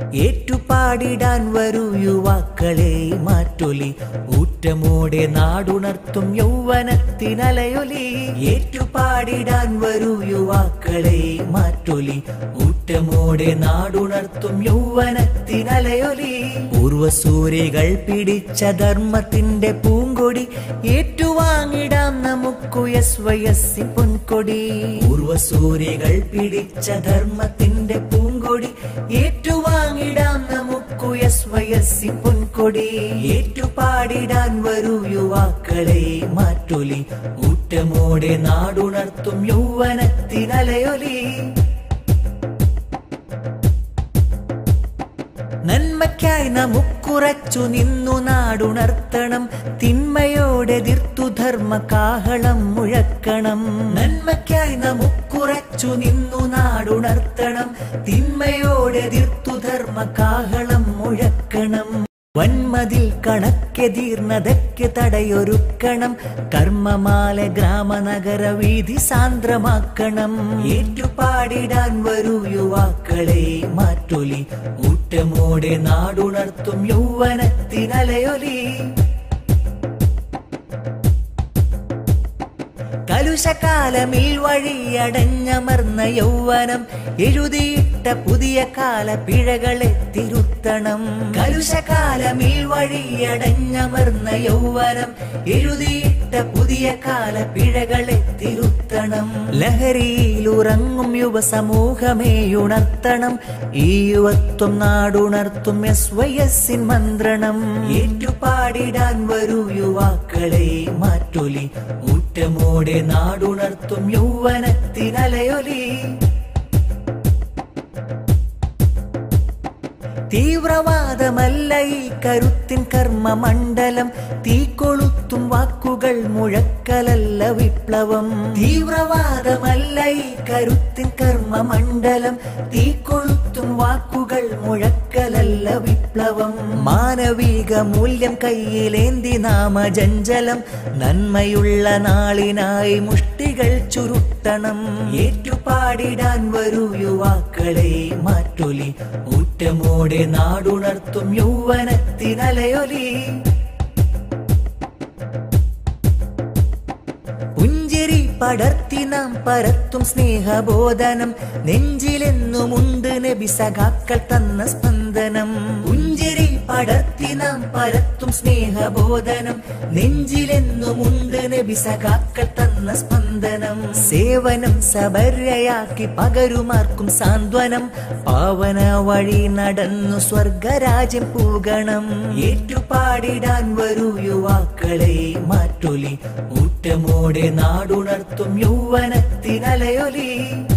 ഏറ്റുപാടിടാൻ വരൂ യുവാക്കളെ മാറ്റൊലി ഊറ്റമോടെ നാടുണർത്തും യൗവനത്തിനലയൊലി ഏറ്റുപാടിടാൻ വരൂ യുവാക്കളെ മാറ്റൊലി ഊറ്റമോടെ നാടുണർത്തും യൗവനത്തിനലയൊലി പൂർവസൂരികൾ പിടിച്ച ധർമ്മത്തിന്റെ പൂങ്കൊടി ഏറ്റുവാങ്ങിടാം നമുക്കു എസ് വയസ്സി പൊൻകൊടി പൂർവസൂരികൾ പിടിച്ച ധർമ്മത്തിന്റെ പൂങ്കൊടി ഏറ്റുവാങ്ങിടാം നമുക്കു എസ് വയസ്സി പൊൻകൊടി ഏറ്റുപാടിടാൻ വരൂ യുവാക്കളെ മാറ്റൊലി ഊറ്റമോടെ നാടുണർത്തും യൗവനത്തിനലയൊലി നന്മയ്ക്കായി നമുക്കുറച്ചു നിന്നു നാടുണർത്തണം തിന്മയോടെതിർത്തു ധർമ്മ കാഹളം മുഴക്കണം നന്മയ്ക്കായി നമുക്കുറച്ചു നിന്നു നാടുണർത്തണം തിന്മയോടെതിർത്തു ധർമ്മ കാഹളം മുഴക്കണം വന്മതിൽ കണക്കെതീർന്നതൊക്കെ തടയൊരുക്കണം കർമ്മമാല ഗ്രാമനഗര വീതി സാന്ദ്രമാക്കണം ഏറ്റുപാടിടാൻ വരൂ യുവാക്കളെ മാറ്റൊലി ഊറ്റമോടെ നാടുണർത്തും യൗവനത്തിനലയൊലി കലുഷകാലമിൽ വഴിയടഞ്ഞമർന്ന യൗവനം എഴുതിയിട്ട പുതിയ കാല പിഴകളെ തിരുത്തണം കലുഷകാലമിൽ വഴിയടഞ്ഞമർന്ന യൗവനം എഴുതിയിട്ട പുതിയ കാല പിഴകളെ തിരുത്തണം ലഹരിയിൽ ഉറങ്ങും യുവസമൂഹമേ ഉണർത്തണം ഈ യുവത്വം നാടുണർത്തും എസ് വയസ്സിൻ മന്ത്രണം ഏറ്റുപാടിടാൻ വരൂ യുവാക്കളെ മാറ്റൊലി ഊറ്റമോടെ നാടുണർത്തും യൗവനത്തിനലയൊലി തീവ്രവാദമല്ല ഈ കരുത്തിൻ കർമ്മമണ്ഡലം തീ കൊളുത്തും വാക്കുകൾ മുഴക്കലല്ല വിപ്ലവം തീവ്രവാദമല്ല ഈ കരുത്തിൻ കർമ്മമണ്ഡലം തീ കൊളുത്തും വാക്കുകൾ മുഴക്കലല്ല വിപ്ലവം മാനവിക മൂല്യം കയ്യിലേന്തി നാമജഞ്ചലം നന്മയുള്ള നാളിനായി മുഷ്ടികൾ ചുരുട്ടണം ഏറ്റുപാടിടാൻ വരൂ യുവാക്കളെ മാറ്റൊലി ഊറ്റമോടെ നാടുണർത്തും യൗവനത്തിനലയൊലി പുഞ്ചിരി പടർത്തി നാം പരത്തും സ്നേഹബോധനം നെഞ്ചിലെന്നുമുണ്ട് നബി സഖാക്കൾ തന്ന സ്പന്ദനം പുഞ്ചിരി പടർത്തി നാം പരത്തും സ്നേഹബോധനം നെഞ്ചിലെന്നുമുണ്ട് നബി സഖാക്കൾ തന്ന സ്പന്ദനം സേവനം സബര്യയാക്കി പകരുമാർക്കും സാന്ത്വനം പാവന വഴി നടന്നു സ്വർഗരാജ്യം പൂകണം ഏറ്റുപാടിടാൻ വരൂ യുവാക്കളെ മാറ്റൊലി ഊറ്റമോടെ നാടുണർത്തും യൗവനത്തിനലയൊലി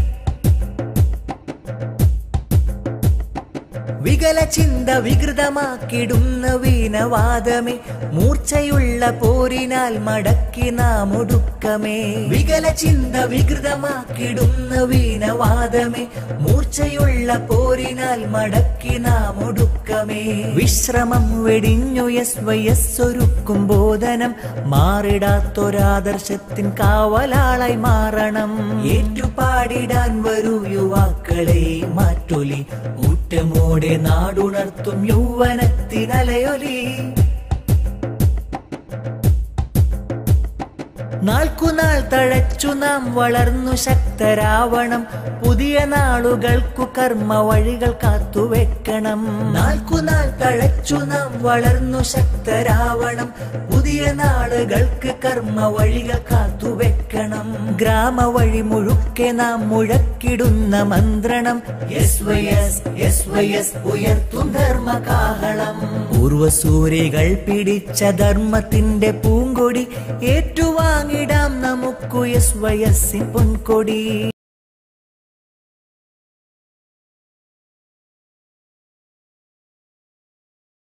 വികല ചിന്ത വികൃതമാക്കിടുന്ന വീണവാദമേ മൂർച്ചയുള്ള പോരിനാൽ മടക്കി നാം ഒടുക്കമേ വികല ചിന്ത വികൃതമാക്കിടുന്ന വീണവാദമേ മൂർച്ചയുള്ള പോരിനാൽ മടക്കി നാം ഒടുക്കമേ വിശ്രമം വെടിഞ്ഞു യസ് വയസ്സൊരുക്കും ബോധനം മാറിടാത്തൊരാദർശത്തിൻ കാവലാളായി മാറണം ഏറ്റുപാടിടാൻ വരൂ യുവാക്കളെ മാറ്റൊലി ഊറ്റമോടെ നാടുണർത്തും യൗവനത്തിനലയൊലി നാൾക്കുനാൾ തഴച്ചു നാം വളർന്നു ശക്തരാവണം പുതിയ നാളുകൾക്കു കർമ്മ വഴികൾ കാത്തുവെക്കണം നാൾക്കുനാൾ തഴച്ചു നാം വളർന്നു ശക്തരാവണം പുതിയ നാളുകൾക്ക് കർമ്മ വഴികൾ കാത്തുവെക്കണം ഗ്രാമ വഴി മുഴുക്കെ നാം മുഴക്കിടുന്ന മന്ത്രണം എസ് വയസ് എസ് വയസ് ഉയർത്തും ധർമ്മകാഹളം പൂർവസൂരികൾ പിടിച്ച ധർമ്മത്തിന്റെ പൂങ്കൊടി ഏറ്റുവാങ്ങിടാം നമുക്കു എസ് വയസ്സിൻ പൊൻകൊടി